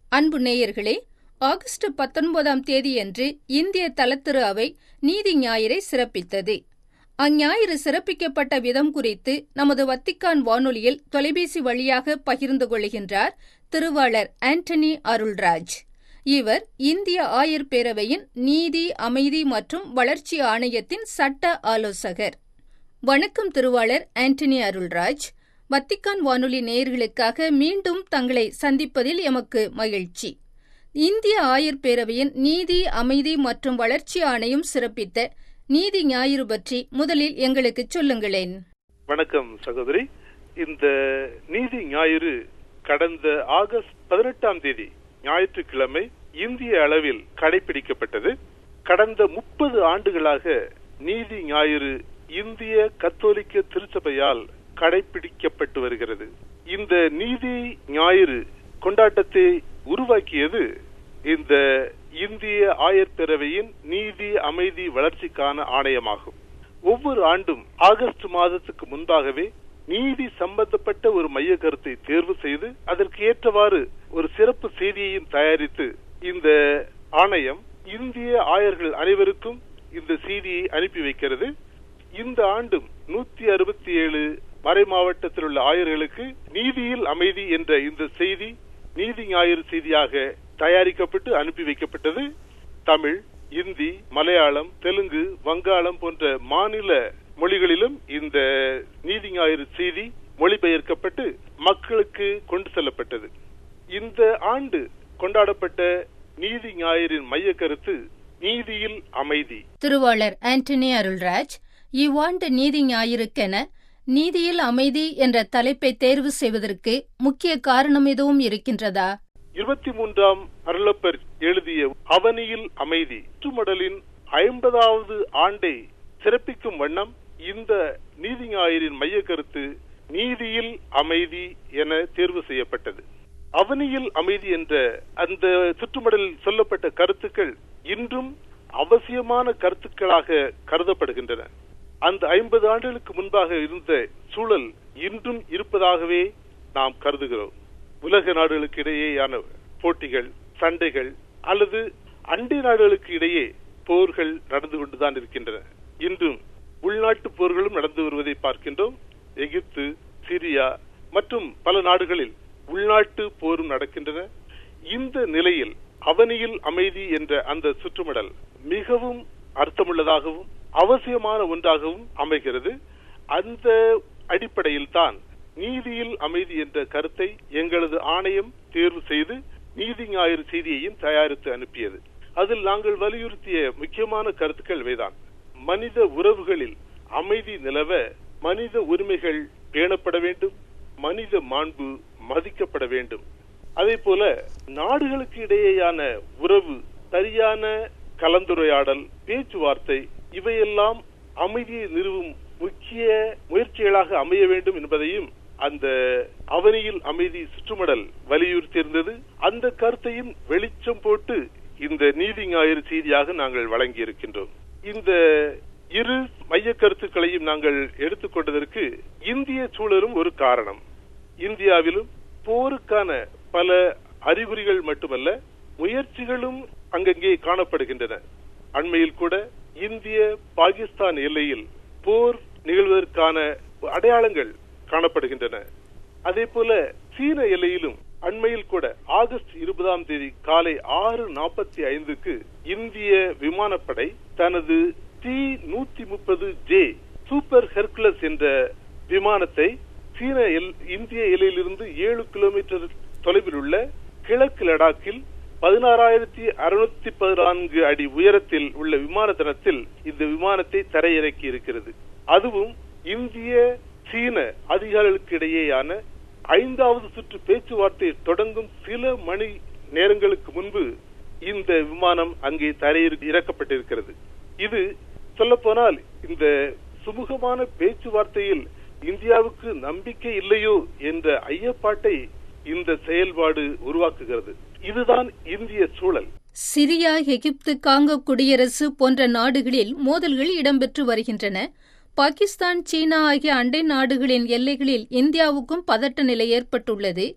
அன்பு நேயர்களே ஆகஸ்ட் பத்தொன்பதாம் தேதியன்று இந்திய தலத்திரு அவை நீதி ஞாயிறை சிறப்பித்தது அஞ்ஞாயிறு சிறப்பிக்கப்பட்ட விதம் குறித்து நமது வத்திக்கான் வானொலியில் தொலைபேசி வழியாக பகிர்ந்து கொள்கின்றார் திருவாளர் ஆண்டனி அருள்ராஜ் இவர் இந்திய ஆயர் பேரவையின் நீதி அமைதி மற்றும் வளர்ச்சி ஆணையத்தின் சட்ட ஆலோசகர் வணக்கம் திருவாளர் ஆண்டனி அருள்ராஜ் வத்திக்கான் வானொலி நேயர்களுக்காக மீண்டும் தங்களை சந்திப்பதில் எமக்கு மகிழ்ச்சி இந்திய ஆயர் பேரவையின் நீதி அமைதி மற்றும் வளர்ச்சி ஆணையம் சிறப்பித்த நீதி ஞாயிறு பற்றி முதலில் எங்களுக்கு சொல்லுங்களேன் வணக்கம் சகோதரி இந்த நீதி ஞாயிறு கடந்த ஆகஸ்ட் பதினெட்டாம் தேதி ஞாயிற்றுக்கிழமை இந்திய அளவில் கடைபிடிக்கப்பட்டது கடந்த முப்பது ஆண்டுகளாக நீதி ஞாயிறு இந்திய கத்தோலிக்க திருச்சபையால் கடைபிடிக்கப்பட்டு வருகிறது இந்த நீதி ஞாயிறு கொண்டாட்டத்தை உருவாக்கியது இந்த இந்திய ஆயர் பேரவையின் நீதி அமைதி வளர்ச்சிக்கான ஆணையமாகும் ஒவ்வொரு ஆண்டும் ஆகஸ்ட் மாதத்துக்கு முன்பாகவே நீதி சம்பந்தப்பட்ட ஒரு மைய கருத்தை தேர்வு செய்து அதற்கு ஏற்றவாறு ஒரு சிறப்பு செய்தியையும் தயாரித்து இந்த ஆணையம் இந்திய ஆயர்கள் அனைவருக்கும் இந்த செய்தியை அனுப்பி வைக்கிறது இந்த ஆண்டும் நூத்தி அறுபத்தி ஏழு மறை மாவட்டத்தில் உள்ள ஆயர்களுக்கு நீதியில் அமைதி என்ற இந்த செய்தி நீதி ஞாயிறு செய்தியாக தயாரிக்கப்பட்டு அனுப்பி வைக்கப்பட்டது தமிழ் இந்தி மலையாளம் தெலுங்கு வங்காளம் போன்ற மாநில மொழிகளிலும் இந்த நீதி ஞாயிறு செய்தி மொழிபெயர்க்கப்பட்டு மக்களுக்கு கொண்டு செல்லப்பட்டது இந்த ஆண்டு கொண்டாடப்பட்ட நீதி ஞாயிறின் மைய கருத்து நீதியில் அமைதி திருவாளர் ஆண்டனி அருள்ராஜ் இவ்வாண்டு நீதி ஞாயிறுக்கென நீதியில் அமைதி என்ற தலைப்பை தேர்வு செய்வதற்கு முக்கிய காரணம் எதுவும் இருக்கின்றதா இருபத்தி மூன்றாம் அருளப்பர் எழுதிய அவனியில் அமைதி சுற்றுமடலின் ஐம்பதாவது ஆண்டை சிறப்பிக்கும் வண்ணம் இந்த நீதி ஞாயிறின் மைய கருத்து நீதியில் அமைதி என தேர்வு செய்யப்பட்டது அவனியில் அமைதி என்ற அந்த சுற்றுமடலில் சொல்லப்பட்ட கருத்துக்கள் இன்றும் அவசியமான கருத்துக்களாக கருதப்படுகின்றன அந்த ஐம்பது ஆண்டுகளுக்கு முன்பாக இருந்த சூழல் இன்றும் இருப்பதாகவே நாம் கருதுகிறோம் உலக நாடுகளுக்கு இடையேயான போட்டிகள் சண்டைகள் அல்லது அண்டை நாடுகளுக்கு இடையே போர்கள் நடந்து கொண்டுதான் இருக்கின்றன இன்றும் உள்நாட்டு போர்களும் நடந்து வருவதை பார்க்கின்றோம் எகிப்து சிரியா மற்றும் பல நாடுகளில் உள்நாட்டு போரும் நடக்கின்றன இந்த நிலையில் அவனியில் அமைதி என்ற அந்த சுற்றுமடல் மிகவும் அர்த்தமுள்ளதாகவும் அவசியமான ஒன்றாகவும் அமைகிறது அந்த அடிப்படையில் தான் நீதியில் அமைதி என்ற கருத்தை எங்களது ஆணையம் தேர்வு செய்து நீதி ஞாயிறு செய்தியையும் தயாரித்து அனுப்பியது அதில் நாங்கள் வலியுறுத்திய முக்கியமான கருத்துக்கள் இவைதான் மனித உறவுகளில் அமைதி நிலவ மனித உரிமைகள் பேணப்பட வேண்டும் மனித மாண்பு மதிக்கப்பட வேண்டும் அதே போல நாடுகளுக்கு இடையேயான உறவு சரியான கலந்துரையாடல் பேச்சுவார்த்தை இவையெல்லாம் அமைதியை நிறுவும் முக்கிய முயற்சிகளாக அமைய வேண்டும் என்பதையும் அந்த அவனியில் அமைதி சுற்றுமடல் வலியுறுத்தியிருந்தது அந்த கருத்தையும் வெளிச்சம் போட்டு இந்த நீதி ஞாயிறு செய்தியாக நாங்கள் வழங்கி இருக்கின்றோம் இந்த இரு மைய கருத்துக்களையும் நாங்கள் எடுத்துக்கொண்டதற்கு இந்திய சூழலும் ஒரு காரணம் இந்தியாவிலும் போருக்கான பல அறிகுறிகள் மட்டுமல்ல முயற்சிகளும் அங்கங்கே காணப்படுகின்றன அண்மையில் கூட இந்திய பாகிஸ்தான் எல்லையில் போர் நிகழ்வதற்கான அடையாளங்கள் காணப்படுகின்றன அதே போல சீன எல்லையிலும் அண்மையில் கூட ஆகஸ்ட் இருபதாம் தேதி காலை ஆறு நாற்பத்தி ஐந்துக்கு இந்திய விமானப்படை தனது டி நூத்தி முப்பது ஜே சூப்பர் ஹெர்குலஸ் என்ற விமானத்தை சீன இந்திய எல்லையிலிருந்து ஏழு கிலோமீட்டர் தொலைவில் உள்ள கிழக்கு லடாக்கில் பதினாறாயிரத்தி அறுநூத்தி பதினான்கு அடி உயரத்தில் உள்ள விமான தளத்தில் இந்த விமானத்தை தரையிறக்கி இருக்கிறது அதுவும் இந்திய சீன அதிகாரிகளுக்கு இடையேயான ஐந்தாவது சுற்று பேச்சுவார்த்தை தொடங்கும் சில மணி நேரங்களுக்கு முன்பு இந்த விமானம் அங்கே தரையிற இறக்கப்பட்டிருக்கிறது இது சொல்ல போனால் இந்த சுமூகமான பேச்சுவார்த்தையில் இந்தியாவுக்கு நம்பிக்கை இல்லையோ என்ற ஐயப்பாட்டை இந்த செயல்பாடு உருவாக்குகிறது இதுதான் இந்திய சூழல் சிரியா எகிப்து காங்கோ குடியரசு போன்ற நாடுகளில் மோதல்கள் இடம்பெற்று வருகின்றன பாகிஸ்தான் சீனா ஆகிய அண்டை நாடுகளின் எல்லைகளில் இந்தியாவுக்கும் பதட்ட நிலை ஏற்பட்டுள்ளது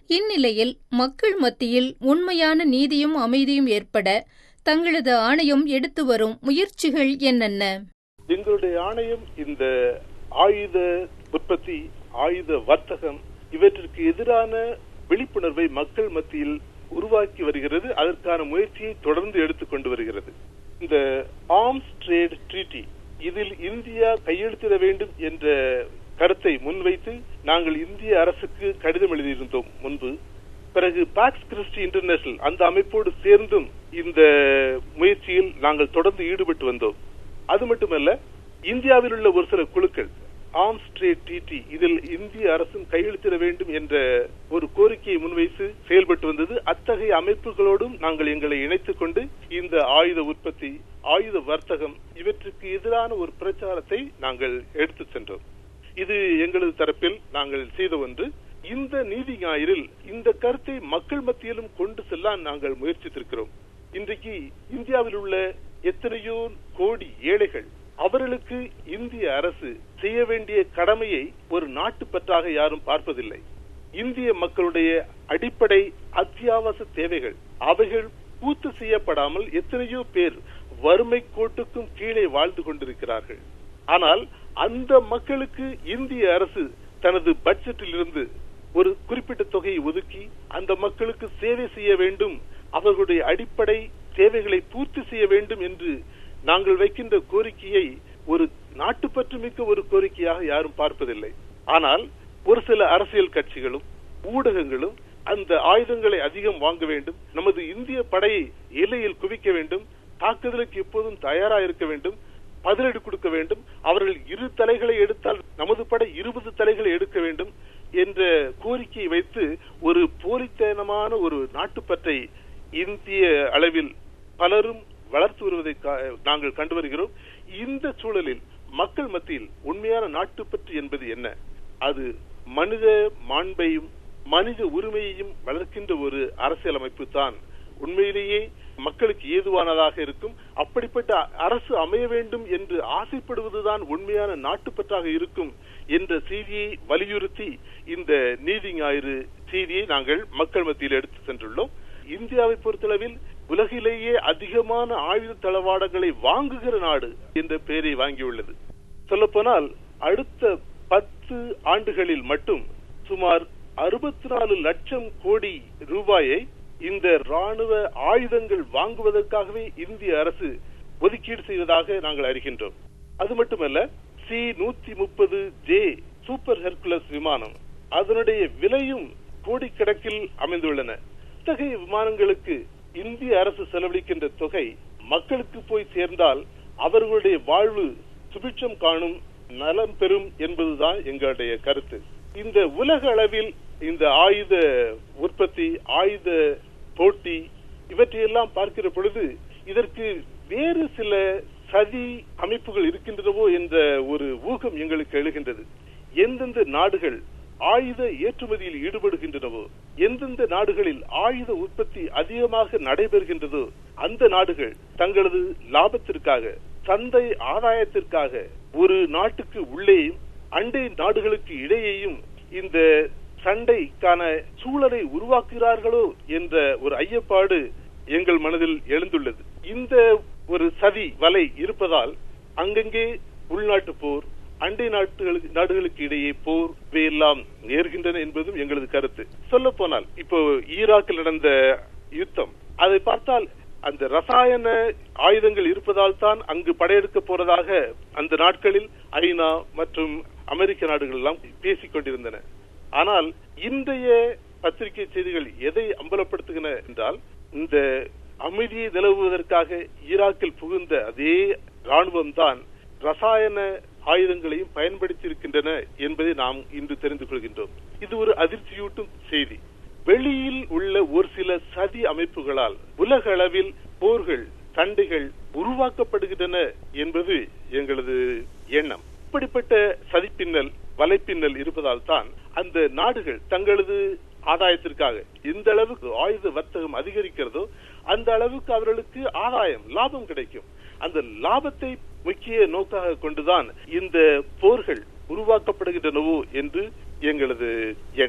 இந்நிலையில் மக்கள் மத்தியில் உண்மையான நீதியும் அமைதியும் ஏற்பட தங்களது ஆணையம் எடுத்து வரும் முயற்சிகள் என்னென்ன எங்களுடைய ஆணையம் இந்த ஆயுத உற்பத்தி ஆயுத வர்த்தகம் இவற்றிற்கு எதிரான விழிப்புணர்வை மக்கள் மத்தியில் உருவாக்கி வருகிறது அதற்கான முயற்சியை தொடர்ந்து எடுத்துக்கொண்டு வருகிறது இந்த ஆர்ம்ஸ் ட்ரேட் ட்ரீட்டி இதில் இந்தியா கையெழுத்திட வேண்டும் என்ற கருத்தை முன்வைத்து நாங்கள் இந்திய அரசுக்கு கடிதம் எழுதியிருந்தோம் முன்பு பிறகு பாக்ஸ் கிறிஸ்டி இன்டர்நேஷனல் அந்த அமைப்போடு சேர்ந்தும் இந்த முயற்சியில் நாங்கள் தொடர்ந்து ஈடுபட்டு வந்தோம் அது மட்டுமல்ல இந்தியாவில் உள்ள ஒரு சில குழுக்கள் ஆர்ம்ஸ் ட்ரேட் ட்ரீட்டி இதில் இந்திய அரசும் கையெழுத்திட வேண்டும் என்ற ஒரு கோரிக்கையை முன்வைத்து செயல்பட்டு வந்தது அத்தகைய அமைப்புகளோடும் நாங்கள் எங்களை இணைத்துக் கொண்டு இந்த ஆயுத உற்பத்தி ஆயுத வர்த்தகம் இவற்றுக்கு எதிரான ஒரு பிரச்சாரத்தை நாங்கள் எடுத்து சென்றோம் இது எங்களது தரப்பில் நாங்கள் செய்த ஒன்று இந்த நீதி ஞாயிறில் இந்த கருத்தை மக்கள் மத்தியிலும் கொண்டு செல்ல நாங்கள் முயற்சித்திருக்கிறோம் இன்றைக்கு இந்தியாவில் உள்ள எத்தனையோ கோடி ஏழைகள் அவர்களுக்கு இந்திய அரசு செய்ய வேண்டிய கடமையை ஒரு நாட்டு பற்றாக யாரும் பார்ப்பதில்லை இந்திய மக்களுடைய அடிப்படை அத்தியாவசிய தேவைகள் அவைகள் பூர்த்தி செய்யப்படாமல் எத்தனையோ பேர் வறுமை கோட்டுக்கும் கீழே வாழ்ந்து கொண்டிருக்கிறார்கள் ஆனால் அந்த மக்களுக்கு இந்திய அரசு தனது பட்ஜெட்டில் இருந்து ஒரு குறிப்பிட்ட தொகையை ஒதுக்கி அந்த மக்களுக்கு சேவை செய்ய வேண்டும் அவர்களுடைய அடிப்படை தேவைகளை பூர்த்தி செய்ய வேண்டும் என்று நாங்கள் வைக்கின்ற கோரிக்கையை ஒரு நாட்டுப்பற்று மிக்க ஒரு கோரிக்கையாக யாரும் பார்ப்பதில்லை ஆனால் ஒரு சில அரசியல் கட்சிகளும் ஊடகங்களும் அந்த ஆயுதங்களை அதிகம் வாங்க வேண்டும் நமது இந்திய படையை எல்லையில் குவிக்க வேண்டும் தாக்குதலுக்கு எப்போதும் தயாராக இருக்க வேண்டும் பதிலடி கொடுக்க வேண்டும் அவர்கள் இரு தலைகளை எடுத்தால் நமது படை இருபது தலைகளை எடுக்க வேண்டும் என்ற கோரிக்கையை வைத்து ஒரு போலித்தனமான ஒரு நாட்டுப்பற்றை இந்திய அளவில் பலரும் வளர்த்து வருவதை நாங்கள் கண்டு வருகிறோம் இந்த சூழலில் மக்கள் மத்தியில் உண்மையான நாட்டுப்பற்று என்பது என்ன அது மனித மாண்பையும் மனித உரிமையையும் வளர்க்கின்ற ஒரு அரசியலமைப்பு தான் உண்மையிலேயே மக்களுக்கு ஏதுவானதாக இருக்கும் அப்படிப்பட்ட அரசு அமைய வேண்டும் என்று ஆசைப்படுவதுதான் உண்மையான நாட்டுப்பற்றாக இருக்கும் என்ற செய்தியை வலியுறுத்தி இந்த நீதி ஞாயிறு செய்தியை நாங்கள் மக்கள் மத்தியில் எடுத்து சென்றுள்ளோம் இந்தியாவை பொறுத்தளவில் உலகிலேயே அதிகமான ஆயுத தளவாடங்களை வாங்குகிற நாடு என்ற பெயரை வாங்கியுள்ளது சொல்லப்போனால் அடுத்த பத்து ஆண்டுகளில் மட்டும் சுமார் அறுபத்தி நாலு லட்சம் கோடி ரூபாயை இந்த ராணுவ ஆயுதங்கள் வாங்குவதற்காகவே இந்திய அரசு ஒதுக்கீடு செய்வதாக நாங்கள் அறிகின்றோம் அது மட்டுமல்ல சி நூத்தி முப்பது ஜே சூப்பர் ஹெர்குலஸ் விமானம் அதனுடைய விலையும் கோடிக்கணக்கில் அமைந்துள்ளன இத்தகைய விமானங்களுக்கு இந்திய அரசு செலவழிக்கின்ற தொகை மக்களுக்கு போய் சேர்ந்தால் அவர்களுடைய வாழ்வு சுபிட்சம் காணும் நலம் பெறும் என்பதுதான் எங்களுடைய கருத்து இந்த உலக அளவில் இந்த ஆயுத உற்பத்தி ஆயுத போட்டி இவற்றையெல்லாம் பார்க்கிற பொழுது இதற்கு வேறு சில சதி அமைப்புகள் இருக்கின்றனவோ என்ற ஒரு ஊகம் எங்களுக்கு எழுகின்றது எந்தெந்த நாடுகள் ஆயுத ஏற்றுமதியில் ஈடுபடுகின்றனவோ எந்தெந்த நாடுகளில் ஆயுத உற்பத்தி அதிகமாக நடைபெறுகின்றதோ அந்த நாடுகள் தங்களது லாபத்திற்காக சந்தை ஆதாயத்திற்காக ஒரு நாட்டுக்கு உள்ளேயும் அண்டை நாடுகளுக்கு இடையேயும் இந்த சண்டைக்கான சூழலை உருவாக்குகிறார்களோ என்ற ஒரு ஐயப்பாடு எங்கள் மனதில் எழுந்துள்ளது இந்த ஒரு சதி வலை இருப்பதால் அங்கங்கே உள்நாட்டு போர் அண்டை நாட்டுகளுக்கு நாடுகளுக்கு இடையே போர் இவையெல்லாம் நேர்கின்றன என்பதும் எங்களது கருத்து சொல்ல போனால் இப்போ ஈராக்கில் நடந்த யுத்தம் அதை பார்த்தால் அந்த ரசாயன ஆயுதங்கள் இருப்பதால் தான் அங்கு படையெடுக்க போறதாக அந்த நாட்களில் ஐநா மற்றும் அமெரிக்க நாடுகள் எல்லாம் பேசிக் கொண்டிருந்தன ஆனால் இன்றைய பத்திரிகை செய்திகள் எதை அம்பலப்படுத்துகின்றன என்றால் இந்த அமைதியை நிலவுவதற்காக ஈராக்கில் புகுந்த அதே ராணுவம் தான் ரசாயன ஆயுதங்களையும் பயன்படுத்தி இருக்கின்றன என்பதை நாம் இன்று தெரிந்து கொள்கின்றோம் இது ஒரு அதிர்ச்சியூட்டும் செய்தி வெளியில் உள்ள ஒரு சில சதி அமைப்புகளால் உலக அளவில் போர்கள் சண்டைகள் உருவாக்கப்படுகின்றன என்பது எங்களது எண்ணம் இப்படிப்பட்ட சதிப்பின்னல் வலைப்பின்னல் இருப்பதால் தான் அந்த நாடுகள் தங்களது ஆதாயத்திற்காக எந்த அளவுக்கு ஆயுத வர்த்தகம் அதிகரிக்கிறதோ அந்த அளவுக்கு அவர்களுக்கு ஆதாயம் லாபம் கிடைக்கும் அந்த லாபத்தை முக்கிய நோக்காக கொண்டுதான் இந்த போர்கள் உருவாக்கப்படுகின்றனவோ என்று எங்களது எண்ணம்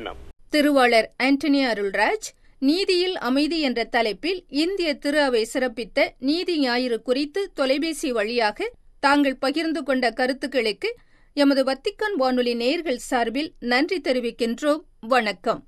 திருவாளர் ஆண்டனி அருள்ராஜ் நீதியில் அமைதி என்ற தலைப்பில் இந்திய திரு அவை சிறப்பித்த நீதி ஞாயிறு குறித்து தொலைபேசி வழியாக தாங்கள் பகிர்ந்து கொண்ட கருத்துக்களுக்கு எமது வத்திக்கான் வானொலி நேயர்கள் சார்பில் நன்றி தெரிவிக்கின்றோம் வணக்கம்